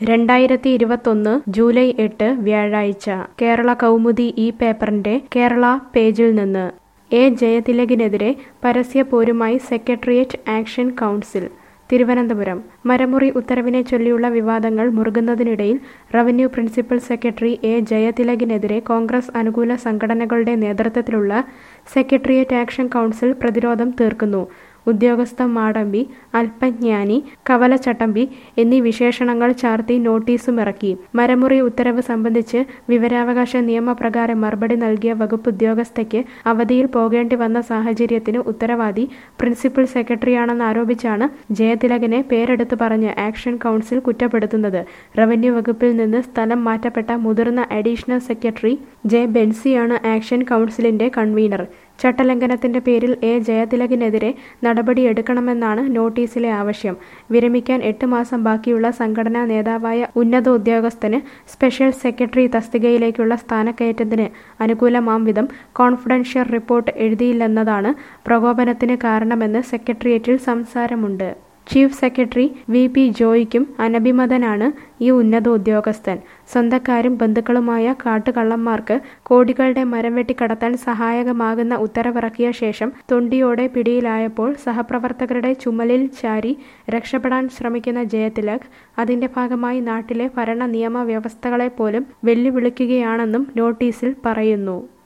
രണ്ടായിരത്തി ഇരുപത്തൊന്ന് ജൂലൈ എട്ട് വ്യാഴാഴ്ച കേരള കൗമുദി ഈ പേപ്പറിന്റെ കേരള പേജിൽ നിന്ന് എ ജയതിലകിനെതിരെ പരസ്യപോരുമായി സെക്രട്ടേറിയറ്റ് ആക്ഷൻ കൗൺസിൽ തിരുവനന്തപുരം മരമുറി ഉത്തരവിനെ ചൊല്ലിയുള്ള വിവാദങ്ങൾ മുറുകുന്നതിനിടയിൽ റവന്യൂ പ്രിൻസിപ്പൽ സെക്രട്ടറി എ ജയതിലകിനെതിരെ കോൺഗ്രസ് അനുകൂല സംഘടനകളുടെ നേതൃത്വത്തിലുള്ള സെക്രട്ടേറിയറ്റ് ആക്ഷൻ കൗൺസിൽ പ്രതിരോധം തീർക്കുന്നു ഉദ്യോഗസ്ഥ മാടമ്പി അല്പജ്ഞാനി കവലച്ചട്ടമ്പി എന്നീ വിശേഷണങ്ങൾ ചാർത്തി നോട്ടീസുമിറക്കി മരമുറി ഉത്തരവ് സംബന്ധിച്ച് വിവരാവകാശ നിയമപ്രകാരം മറുപടി നൽകിയ വകുപ്പ് ഉദ്യോഗസ്ഥയ്ക്ക് അവധിയിൽ പോകേണ്ടി വന്ന സാഹചര്യത്തിന് ഉത്തരവാദി പ്രിൻസിപ്പൽ സെക്രട്ടറിയാണെന്ന് ആരോപിച്ചാണ് ജയതിലകനെ പേരെടുത്തു പറഞ്ഞ് ആക്ഷൻ കൗൺസിൽ കുറ്റപ്പെടുത്തുന്നത് റവന്യൂ വകുപ്പിൽ നിന്ന് സ്ഥലം മാറ്റപ്പെട്ട മുതിർന്ന അഡീഷണൽ സെക്രട്ടറി ജെ ബെൻസിയാണ് ആക്ഷൻ കൗൺസിലിന്റെ കൺവീനർ ചട്ടലംഘനത്തിന്റെ പേരിൽ എ ജയതിലകിനെതിരെ നടപടിയെടുക്കണമെന്നാണ് നോട്ടീസിലെ ആവശ്യം വിരമിക്കാൻ എട്ട് മാസം ബാക്കിയുള്ള സംഘടനാ നേതാവായ ഉന്നത ഉദ്യോഗസ്ഥന് സ്പെഷ്യൽ സെക്രട്ടറി തസ്തികയിലേക്കുള്ള സ്ഥാനക്കയറ്റത്തിന് അനുകൂലമാം വിധം കോൺഫിഡൻഷ്യൽ റിപ്പോർട്ട് എഴുതിയില്ലെന്നതാണ് പ്രകോപനത്തിന് കാരണമെന്ന് സെക്രട്ടേറിയറ്റിൽ സംസാരമുണ്ട് ചീഫ് സെക്രട്ടറി വി പി ജോയിക്കും അനഭിമതനാണ് ഈ ഉന്നത ഉദ്യോഗസ്ഥൻ സ്വന്തക്കാരും ബന്ധുക്കളുമായ കാട്ടുകള്ളന്മാർക്ക് കോടികളുടെ മരം വെട്ടിക്കടത്താൻ സഹായകമാകുന്ന ഉത്തരവിറക്കിയ ശേഷം തൊണ്ടിയോടെ പിടിയിലായപ്പോൾ സഹപ്രവർത്തകരുടെ ചുമലിൽ ചാരി രക്ഷപ്പെടാൻ ശ്രമിക്കുന്ന ജയതിലക് അതിന്റെ ഭാഗമായി നാട്ടിലെ ഭരണ നിയമ വ്യവസ്ഥകളെപ്പോലും വെല്ലുവിളിക്കുകയാണെന്നും നോട്ടീസിൽ പറയുന്നു